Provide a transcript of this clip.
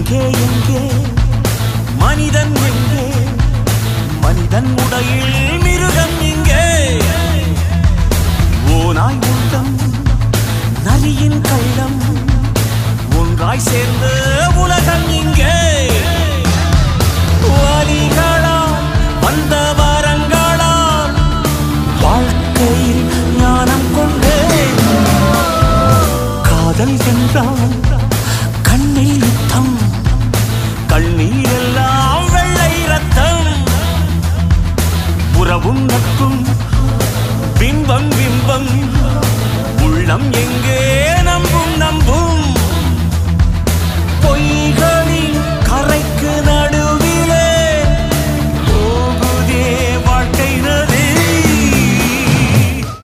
எங்கே எங்கே மனிதன் எங்கே மனிதன் உடையில் மிருகம் இங்கே ஓனாய் உள்ளம் நரியின் கள்ளம் ஒன்றாய் சேர்ந்த உலகம் இங்கே வலிகளால் வந்த வரங்களால் வாழ்க்கையில் ஞானம் கொண்டேன் காதல் என்றால் கண்ணில் யுத்தம் கண்ணீர் எல்லாம் வெள்ளை ரத்தம் உறவும் நட்பும் பிம்பம் பிம்பம்